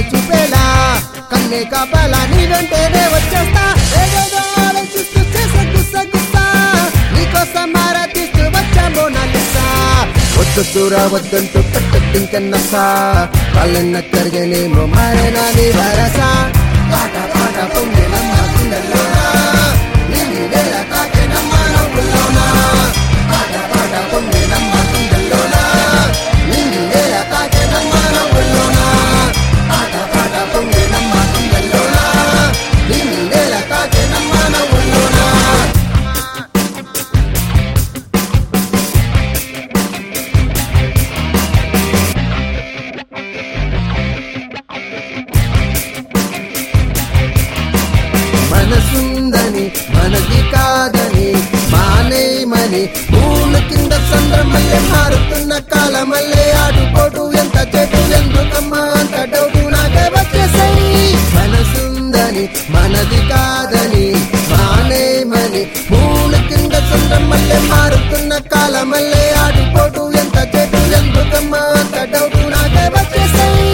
చూపేలా కన్నే కాపాలా నీ వెంటనే వచ్చేస్తా ఏదేదో ఆలోచిస్తూ చేసే గుస్స గుస్సా నీకోసం మారా తీస్తూ వచ్చామో నల్లిస్తా వద్దొద్దురా వద్దంటూ కట్టెట్టింకన్నసా కాళ్ళన్న కరిగేనేమో మారేనా నీ వరసా పాట పాట పొంగినమ్మ గుండెల్లోనా నిన్ను వేళ తాకినమ్మ నవ్వుల్లోనా పాట పాట పొంగినమ్మ గుండెల్లోనా నిన్ను వేళ తాకినమ్మ నవ్వుల్లోనా పాట పాట పొంగినమ్మ గుండెల్లోనా నిన్ను వేళ తాకినమ్మ నవ్వుల్లోనా మనసుందని మనది కాదని మానేమని పూల కింద చంద్రమల్లె మారుతున్న కాలమల్లె ఆడుకోడు ఎంత చెడు ఎందుకమ్మా అంత డౌటు నాకే వచ్చేసాయి మనసుందని మనది కాదని మానేమని పూల కింద చంద్రమల్లె మారుతున్న కాలమల్లె ఆడుకోడు ఎంత చెడు ఎందుకమ్మా అంత డౌటు నాకే వచ్చేసాయి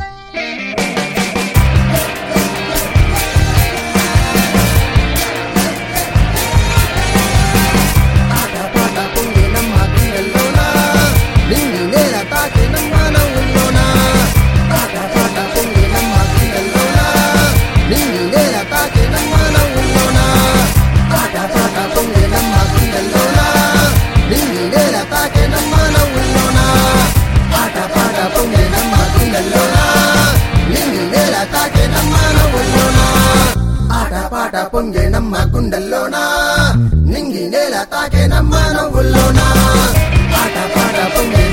పాట పాట పొంగినమ్మ గుండెల్లోనా నింగి నేల తాకినమ్మ నవ్వుల్లోనా పాట పాట పొంగినమ్మ గుండెల్లోనా నింగి నేల తాకినమ్మ నవ్వుల్లోనా పాట పాట పొంగినమ్మ గుండెల్లోనా నింగి నేల తాకినమ్మ నవ్వుల్లోనా పాట పాట పొంగినమ్మ గుండెల్లోనా నింగి నేల తాకినమ్మ నవ్వుల్లోనా ఆట పాట పొంగేనమ్మ గుండెల్లోనా నింగి నేల తాకేనమ్మ నవ్వుల్లోనా ఆట పాట పొంగే